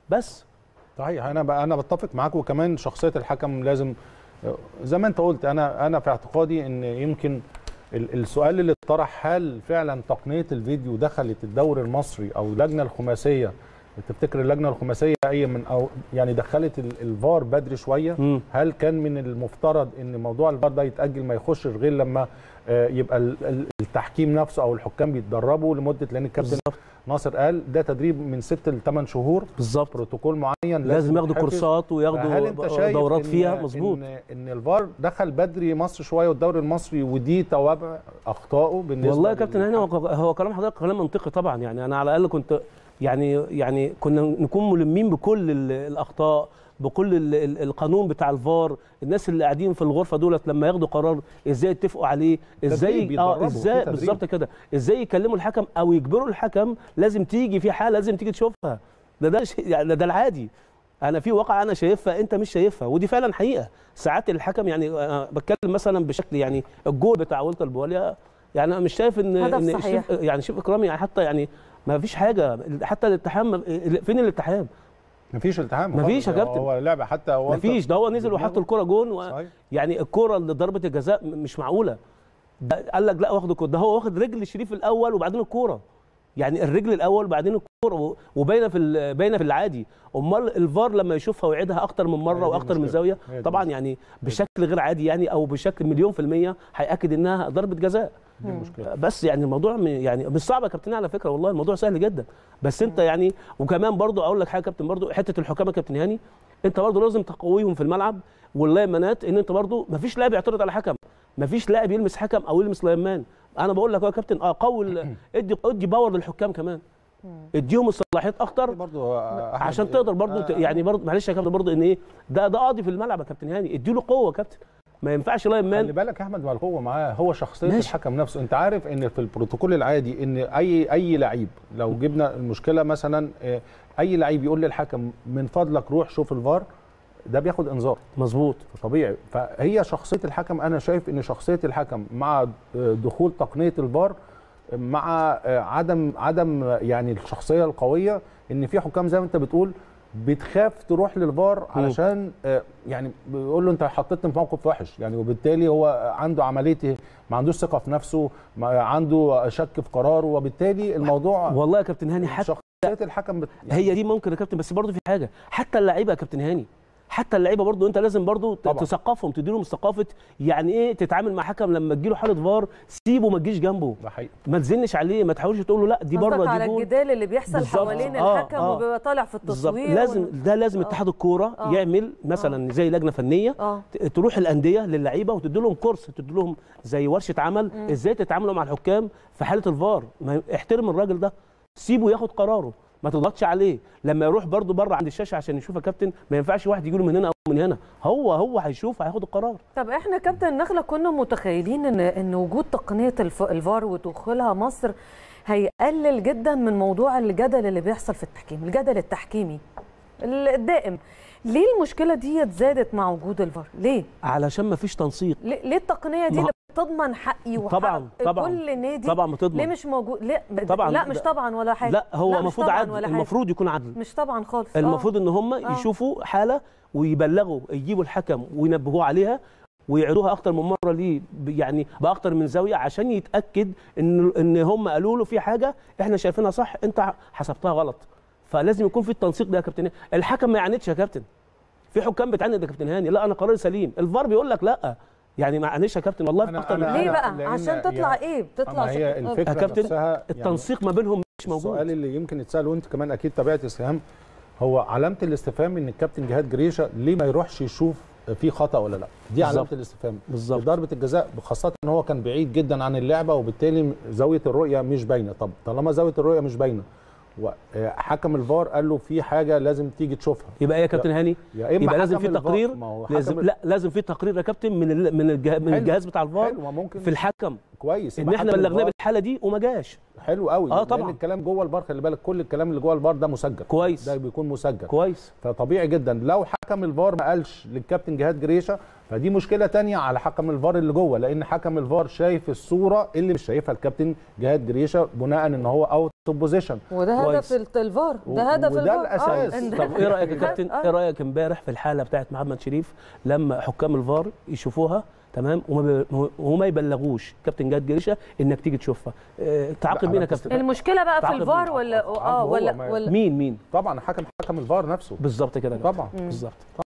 بس صحيح انا بقى انا بتفق معاك وكمان شخصيه الحكم لازم زي ما انت قلت انا انا في اعتقادي ان يمكن ال- السؤال اللي اتطرح هل فعلا تقنيه الفيديو دخلت الدوري المصري او اللجنه الخماسيه تفتكر اللجنه الخماسيه اي من او يعني دخلت ال- الفار بدري شويه مم. هل كان من المفترض ان موضوع الفار ده يتاجل ما يخشش غير لما آه، يبقى ال- ال- التحكيم نفسه او الحكام بيتدربوا لمده لان الكابتن بالظبط ناصر قال ده تدريب من ست لثمان شهور بالظبط بروتوكول معين لازم ياخدوا يتحفظ. كورسات فهل وياخدوا انت شايف دورات إن فيها مظبوط ان ان الفار دخل بدري مصر شويه والدوري المصري ودي توابع اخطائه بالنسبه والله يا كابتن هاني للحكم؟ هو هو كلام حضرتك كلام منطقي طبعا يعني انا على الاقل كنت يعني يعني كنا نكون ملمين بكل ال- الاخطاء بكل ال- ال- القانون بتاع الفار الناس اللي قاعدين في الغرفه دولت لما ياخدوا قرار ازاي يتفقوا عليه ازاي يتدربوا، اه في ازاي تدريب. بالظبط كده ازاي يكلموا الحكم او يجبروا الحكم لازم تيجي في حاله لازم تيجي تشوفها ده ده شيء- يعني ده, ده العادي انا في واقع انا شايفها انت مش شايفها ودي فعلا حقيقه ساعات الحكم يعني أنا بتكلم مثلا بشكل يعني الجول بتاع والتر بواليا يعني انا مش شايف ان هدف ان صحيح. شيف يعني شيف اكرامي يعني حتى يعني ما فيش حاجه حتى الالتحام ما- فين الالتحام مفيش التحام مفيش يا خالص. كابتن. هو لعبه حتى هو ما فيش ده هو نزل بدماغه. وحط الكره جون و... صحيح. يعني الكره اللي ضربت الجزاء م- مش معقوله ده قال لك لا واخد الكرة. ده هو واخد رجل شريف الاول وبعدين الكوره يعني الرجل الاول وبعدين الكوره و- وباينه في ال- باينه في العادي امال الفار لما يشوفها ويعيدها اكتر من هي مره دي واكتر من المشكلة. زاويه هي دي طبعا المشكلة. يعني بشكل غير عادي يعني او بشكل مليون في الميه هياكد انها ضربه جزاء دي المشكله بس يعني الموضوع م- يعني مش صعب يا كابتن على فكره والله الموضوع سهل جدا بس انت يعني وكمان برضو اقول لك حاجه يا كابتن برضو حته الحكام يا كابتن هاني انت برضو لازم تقويهم في الملعب واللايمانات ان انت برضو ما فيش لاعب يعترض على حكم ما فيش لاعب يلمس حكم او يلمس لايمان انا بقول لك يا كابتن اه قوي ال- ادي ادي باور للحكام كمان اديهم الصلاحيات اكتر برضو آه، أحمد، عشان تقدر برضو ت- آه، يعني برضو معلش يا كابتن برضو ان ايه ده ده قاضي في الملعب يا كابتن هاني اديله قوه يا كابتن ما ينفعش لاين خلي مان بالك يا احمد ما القوه معاه هو شخصيه ماشي. الحكم نفسه انت عارف ان في البروتوكول العادي ان اي اي لعيب لو جبنا المشكله مثلا آه، اي لعيب يقول للحكم من فضلك روح شوف الفار ده بياخد انذار مظبوط طبيعي فهي شخصيه الحكم انا شايف ان شخصيه الحكم مع دخول تقنيه الفار مع عدم عدم يعني الشخصيه القويه ان في حكام زي ما انت بتقول بتخاف تروح للفار علشان آه، يعني بيقول له انت حطيتني في موقف وحش يعني وبالتالي هو عنده عمليه ما عندوش ثقه في نفسه ما عنده شك في قراره وبالتالي الموضوع والله يا كابتن هاني حتى شخصيه الحكم بت... يعني هي دي ممكن يا كابتن بس برضه في حاجه حتى اللعيبه يا كابتن هاني حتى اللعيبه برضه انت لازم برضه ت- طبعا. تثقفهم تديلهم ثقافه يعني ايه تتعامل مع حكم لما تجيله حاله فار سيبه ما تجيش جنبه ده حقيقي ما تزنش عليه ما تحاولش تقول له لا دي قصدك بره على دي جول الجدال اللي بيحصل بالظبط. حوالين آه، الحكم آه. وبيبقى طالع في بالظبط التصوير لازم وال- ده لازم آه. اتحاد الكوره آه. يعمل مثلا زي لجنه فنيه اه ت- تروح الانديه للعيبه وتدي لهم كورس تدي لهم زي ورشه عمل ازاي تتعاملوا مع الحكام في حاله الفار ما احترم الراجل ده سيبه ياخد قراره ما تضغطش عليه لما يروح برضه بره عند الشاشه عشان يشوف يا كابتن ما ينفعش واحد يجي له من هنا او من هنا هو هو هيشوف هياخد القرار طب احنا كابتن نخله كنا متخيلين ان ان وجود تقنيه الف- الفار ودخولها مصر هيقلل جدا من موضوع الجدل اللي بيحصل في التحكيم الجدل التحكيمي الدائم ليه المشكله دي زادت مع وجود الفار ليه علشان ما فيش تنسيق ليه ليه التقنيه دي ما- اللي بتضمن حقي وحق طبعا طبعا كل نادي طبعا بتضمن ليه مش موجود ليه طبعا لا مش ده- طبعا ولا حاجه لا هو مش المفروض طبعاً عدل ولا حاجة. المفروض يكون عدل مش طبعا خالص آه. المفروض ان هم آه. يشوفوا حاله ويبلغوا يجيبوا الحكم وينبهوه عليها ويعيدوها اكتر من مره ليه ب- يعني باكتر من زاويه عشان يتاكد ان ان هم قالوا له في حاجه احنا شايفينها صح انت حسبتها غلط فلازم يكون في التنسيق ده يا كابتن الحكم ما يعاندش يا كابتن في حكام بتعاند يا كابتن هاني لا انا قراري سليم الفار بيقول لك لا يعني ما يعاندش يا كابتن والله في أنا- اكتر من أنا- ليه حاجه بقى لأن عشان تطلع يعني- ايه بتطلع أما هي ش- الفكره يا كابتن نفسها يعني التنسيق ما بينهم مش موجود السؤال اللي يمكن يتسال وانت كمان اكيد تابعت استفهام هو علامه الاستفهام ان الكابتن جهاد جريشه ليه ما يروحش يشوف في خطا ولا لا دي علامه بالظبط. الاستفهام بالظبط. في ضربه الجزاء خاصه ان هو كان بعيد جدا عن اللعبه وبالتالي زاويه الرؤيه مش باينه طب طالما زاويه الرؤيه مش باينه وحكم الفار قال له في حاجه لازم تيجي تشوفها يبقى ايه يا كابتن هاني يا اما يبقى لازم حكم في الفار- تقرير ما هو لازم حكم لا لازم في تقرير يا كابتن من ال... من الجه... من حلو. الجهاز بتاع الفار حلو ما ممكن في الحكم كويس ان يبقى احنا حكم بلغناه الفار بالحاله دي وما جاش حلو قوي آه لأن طبعاً. الكلام جوه البار خلي بالك كل الكلام اللي جوه البار ده مسجل كويس ده بيكون مسجل كويس فطبيعي جدا لو حكم الفار ما قالش للكابتن جهاد جريشه فدي مشكله تانية على حكم الفار اللي جوه لان حكم الفار شايف الصوره اللي مش شايفها الكابتن جهاد جريشه بناء ان هو اوت اوف بوزيشن وده كويس. هدف الت- الفار و- ده هدف وده الفار الأساس. آه، إن- طب ايه رايك يا كابتن آه. ايه رايك امبارح في الحاله بتاعت محمد شريف لما حكام الفار يشوفوها تمام وما بي- وما يبلغوش كابتن جهاد جريشه انك تيجي تشوفها اه تعاقب لا، مين يا أنا بس- كابتن المشكله بقى في تعاقب الفار مين؟ ولا تعاقب اه هو، ولا ما- ولا مين مين طبعا حكم حكم الفار نفسه بالظبط كده يا كابتن. طبعا بالظبط